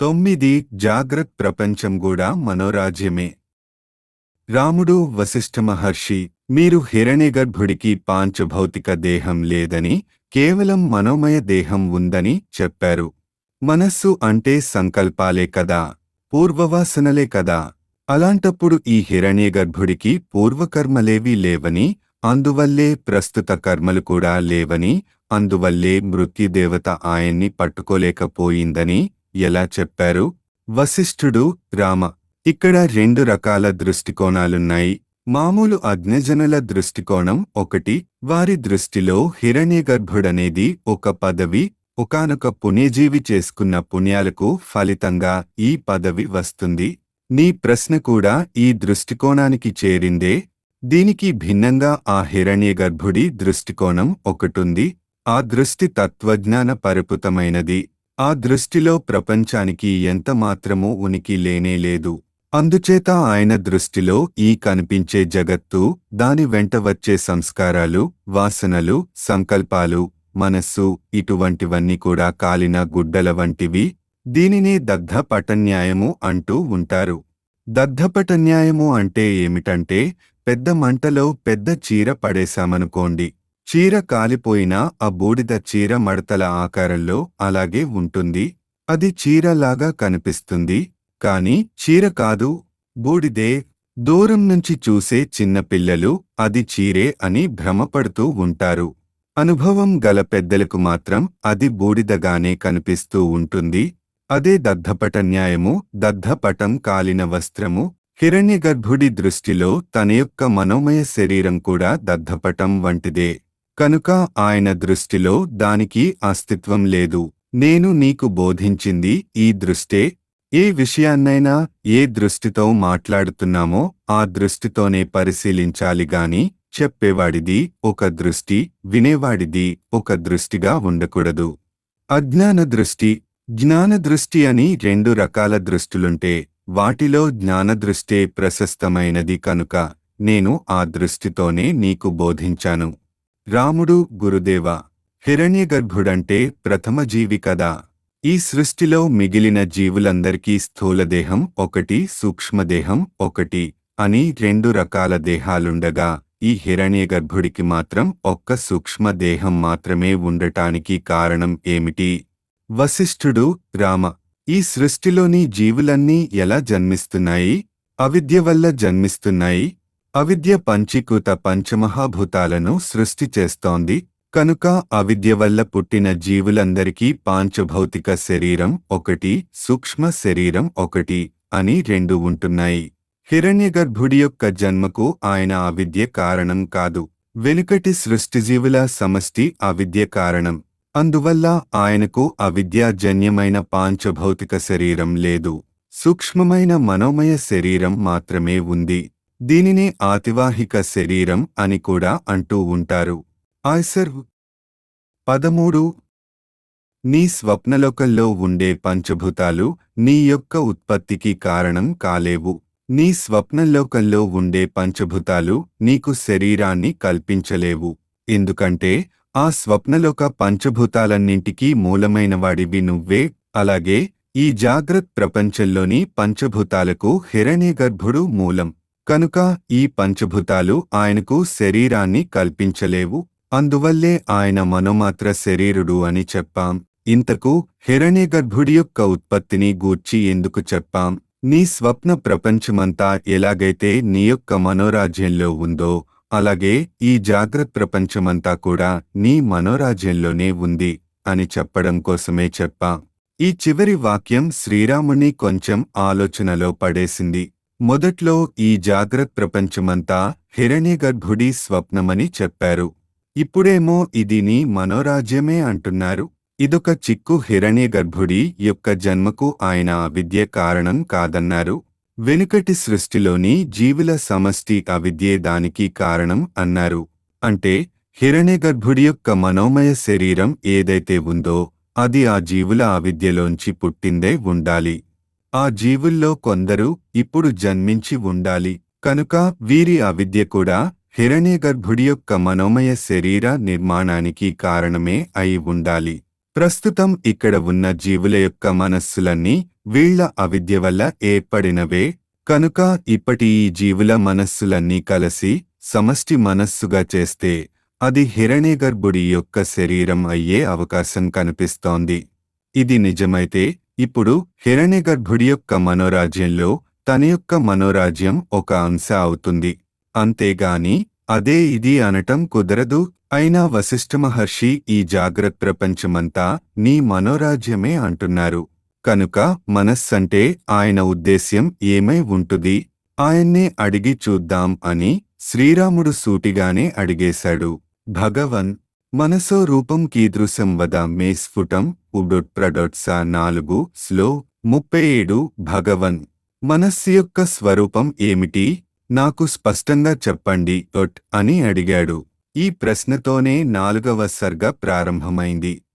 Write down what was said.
తొమ్మిది జాగ్రత్ ప్రపంచం కూడా మనోరాజ్యమే రాముడు వశిష్ఠ మహర్షి మీరు హిరణ్యగర్భుడికి పాంచభౌతిక దేహం లేదని కేవలం మనోమయ దేహం ఉందని చెప్పారు మనస్సు అంటే సంకల్పాలే కదా పూర్వవాసనలే కదా అలాంటప్పుడు ఈ హిరణ్యగర్భుడికి పూర్వకర్మలేవీ లేవని అందువల్లే ప్రస్తుత కర్మలు కూడా లేవని అందువల్లే మృత్యుదేవత ఆయన్ని పట్టుకోలేకపోయిందని ఎలా చెప్పారు వశిష్ఠుడు రామ ఇక్కడ రెండు రకాల దృష్టికోణాలున్నాయి మామూలు అజ్ఞజనుల దృష్టికోణం ఒకటి వారి దృష్టిలో హిరణ్యగర్భుడనేది ఒక పదవి ఒకానొక పుణ్యజీవి చేసుకున్న పుణ్యాలకు ఫలితంగా ఈ పదవి వస్తుంది నీ ప్రశ్న కూడా ఈ దృష్టికోణానికి చేరిందే దీనికి భిన్నంగా ఆ హిరణ్యగర్భుడి దృష్టికోణం ఒకటుంది ఆ దృష్టి తత్వజ్ఞాన పరిపుతమైనది ఆ దృష్టిలో ప్రపంచానికి ఎంత మాత్రమూ ఉనికి లేనే లేదు అందుచేత ఆయన దృష్టిలో ఈ కనిపించే జగత్తు దాని వెంట వచ్చే సంస్కారాలు వాసనలు సంకల్పాలు మనస్సు ఇటువంటివన్నీ కూడా కాలిన గుడ్డల వంటివి దీనినే దగ్ధపటన్యాయము అంటూ ఉంటారు దగ్ధపటన్యాయము అంటే ఏమిటంటే పెద్ద మంటలో పెద్ద చీర పడేశామనుకోండి చీర కాలిపోయినా ఆ బూడిద చీర మడతల ఆకారంలో అలాగే ఉంటుంది అది చీరలాగా కనిపిస్తుంది కాని చీర కాదు బూడిదే దూరం నుంచి చూసే చిన్నపిల్లలు అది చీరే అని భ్రమపడుతూ ఉంటారు అనుభవం గల పెద్దలకు మాత్రం అది బూడిదగానే కనిపిస్తూ ఉంటుంది అదే దగ్ధపట న్యాయము దగ్ధపటం కాలిన వస్త్రము హిరణ్యగర్భుడి దృష్టిలో తన యొక్క మనోమయ శరీరం కూడా దగ్ధపటం వంటిదే కనుక ఆయన దృష్టిలో దానికి అస్తిత్వం లేదు నేను నీకు బోధించింది ఈ దృష్టే ఏ విషయాన్నైనా ఏ దృష్టితో మాట్లాడుతున్నామో ఆ దృష్టితోనే పరిశీలించాలి గాని చెప్పేవాడిది ఒక దృష్టి వినేవాడిది ఒక దృష్టిగా ఉండకూడదు అజ్ఞాన దృష్టి జ్ఞాన దృష్టి అని రెండు రకాల దృష్టులుంటే వాటిలో జ్ఞానదృష్టే ప్రశస్తమైనది కనుక నేను ఆ దృష్టితోనే నీకు బోధించాను రాముడు గురుదేవ హిరణ్యగర్భుడంటే ప్రథమ జీవి కదా ఈ సృష్టిలో మిగిలిన జీవులందరికీ స్థూలదేహం ఒకటి సూక్ష్మదేహం ఒకటి అని రెండు రకాల దేహాలుండగా ఈ హిరణ్యగర్భుడికి మాత్రం ఒక్క సూక్ష్మ దేహం మాత్రమే ఉండటానికి కారణం ఏమిటి వశిష్ఠుడు రామ ఈ సృష్టిలోని జీవులన్నీ ఎలా జన్మిస్తున్నాయి అవిద్య వల్ల జన్మిస్తున్నాయి అవిద్య పంచీకృత పంచమహాభూతాలను సృష్టి చేస్తోంది కనుక అవిద్య వల్ల పుట్టిన జీవులందరికీ పాంచభౌతిక శరీరం ఒకటి సూక్ష్మ శరీరం ఒకటి అని రెండు ఉంటున్నాయి హిరణ్యగర్భుడి యొక్క జన్మకు ఆయన అవిద్య కారణం కాదు వెనుకటి సృష్టిజీవుల సమష్టి అవిద్య కారణం అందువల్ల ఆయనకు అవిద్యాజన్యమైన పాంచభౌతిక శరీరం లేదు సూక్ష్మమైన మనోమయ శరీరం మాత్రమే ఉంది దీనినే ఆతివాహిక శరీరం అని కూడా అంటూ ఉంటారు ఆయ్సర్ పదమూడు నీ స్వప్నలోకంలో ఉండే పంచభూతాలు నీ యొక్క ఉత్పత్తికి కారణం కాలేవు నీ స్వప్నలోకంలో ఉండే పంచభూతాలు నీకు శరీరాన్ని కల్పించలేవు ఎందుకంటే ఆ స్వప్నలోక పంచభూతాలన్నింటికీ మూలమైనవాడివి నువ్వే అలాగే ఈ జాగ్రత్ ప్రపంచంలోని పంచభూతాలకు హిరణ్యగర్భుడు మూలం కనుక ఈ పంచభూతాలు ఆయనకు శరీరాన్ని కల్పించలేవు అందువల్లే ఆయన మనోమాత్ర శరీరుడు అని చెప్పాం ఇంతకు హిరణ్యగర్భుడి యొక్క ఉత్పత్తిని గూర్చి ఎందుకు చెప్పాం నీ స్వప్న ప్రపంచమంతా ఎలాగైతే నీ యొక్క మనోరాజ్యంలో ఉందో అలాగే ఈ జాగ్రత్త ప్రపంచమంతా కూడా నీ మనోరాజ్యంలోనే ఉంది అని చెప్పడం కోసమే చెప్పా ఈ చివరి వాక్యం శ్రీరాముని కొంచెం ఆలోచనలో పడేసింది మొదట్లో ఈ జాగ్రత్త ప్రపంచమంతా హిరణ్యగర్భుడి స్వప్నమని చెప్పారు ఇప్పుడేమో ఇది నీ మనోరాజ్యమే అంటున్నారు ఇదొక చిక్కు హిరణ్యగర్భుడి యొక్క జన్మకు ఆయన అవిద్య కారణం కాదన్నారు వెనుకటి సృష్టిలోని జీవుల సమష్టి అవిద్యే దానికి కారణం అన్నారు అంటే హిరణ్యగర్భుడి యొక్క మనోమయ శరీరం ఏదైతే ఉందో అది ఆ జీవుల అవిద్యలోంచి పుట్టిందే ఉండాలి ఆ జీవుల్లో కొందరు ఇప్పుడు జన్మించి ఉండాలి కనుక వీరి అవిద్య కూడా హిరణ్యగర్భుడి యొక్క మనోమయ శరీర నిర్మాణానికి కారణమే అయి ఉండాలి ప్రస్తుతం ఇక్కడ ఉన్న జీవుల యొక్క మనస్సులన్నీ వీళ్ళ అవిద్య వల్ల ఏర్పడినవే కనుక ఇప్పటి ఈ జీవుల మనస్సులన్నీ కలిసి సమష్టి మనస్సుగా చేస్తే అది హిరణ్యగర్భుడి యొక్క శరీరం అయ్యే అవకాశం కనిపిస్తోంది ఇది నిజమైతే ఇప్పుడు హిరణ్యగర్భుడి యొక్క మనోరాజ్యంలో తన యొక్క మనోరాజ్యం ఒక అంశ అవుతుంది అంతేగాని అదే ఇది అనటం కుదరదు అయినా వశిష్ఠ మహర్షి ఈ జాగ్రత్త ప్రపంచమంతా నీ మనోరాజ్యమే అంటున్నారు కనుక మనస్సంటే ఆయన ఉద్దేశ్యం ఏమై ఉంటుంది ఆయన్నే అడిగి చూద్దాం అని శ్రీరాముడు సూటిగానే అడిగేశాడు భగవన్ మనసో రూపం కీదృశం వద మే స్ఫుటం ఉడొట్ ప్రడొట్స నాలుగు స్లో ముప్పై ఏడు భగవన్ మనస్సు యొక్క స్వరూపం ఏమిటి నాకు స్పష్టంగా చెప్పండి ఒట్ అని అడిగాడు ఈ ప్రశ్నతోనే నాలుగవ సర్గ ప్రారంభమైంది